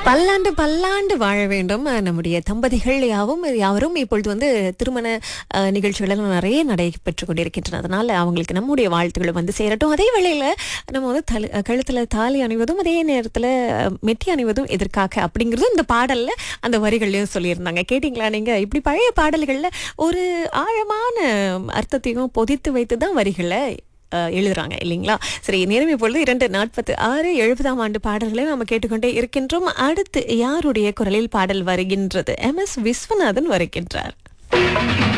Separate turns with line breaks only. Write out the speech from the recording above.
பல்லாண்டு பல்லாண்டு வாழ வேண்டும் அஹ், நம்முடைய தம்பதிகள் யாவும் யாவரும் இப்பொழுது வந்து திருமண அஹ், நிகழ்ச்சிகள் எல்லாம் நிறைய நடைபெற்று கொண்டிருக்கின்றன அதனால அவங்களுக்கு நம்முடைய வாழ்த்துக்கள் வந்து சேரட்டும் அதே வேளையில நம்ம வந்து தல கழுத்துல தாலி அணிவதும் அதே நேரத்துல அஹ், மெட்டி அணிவதும் எதற்காக அப்படிங்கிறதும் இந்த பாடல்ல அந்த வரிகள்லயும் சொல்லியிருந்தாங்க கேட்டிங்களா நீங்க இப்படி பழைய பாடல்கள்ல ஒரு ஆழமான அர்த்தத்தையும் பொதித்து வைத்து தான் வரிகளை அஹ், எழுதுறாங்க இல்லைங்களா சரி நேரம் இப்பொழுது இரண்டு நாற்பத்து ஆறு எழுபதாம் ஆண்டு பாடல்களை நம்ம கேட்டுக்கொண்டே இருக்கின்றோம் அடுத்து யாருடைய குரலில் பாடல் வருகின்றது எம் எஸ் விஸ்வநாதன் வருகின்றார்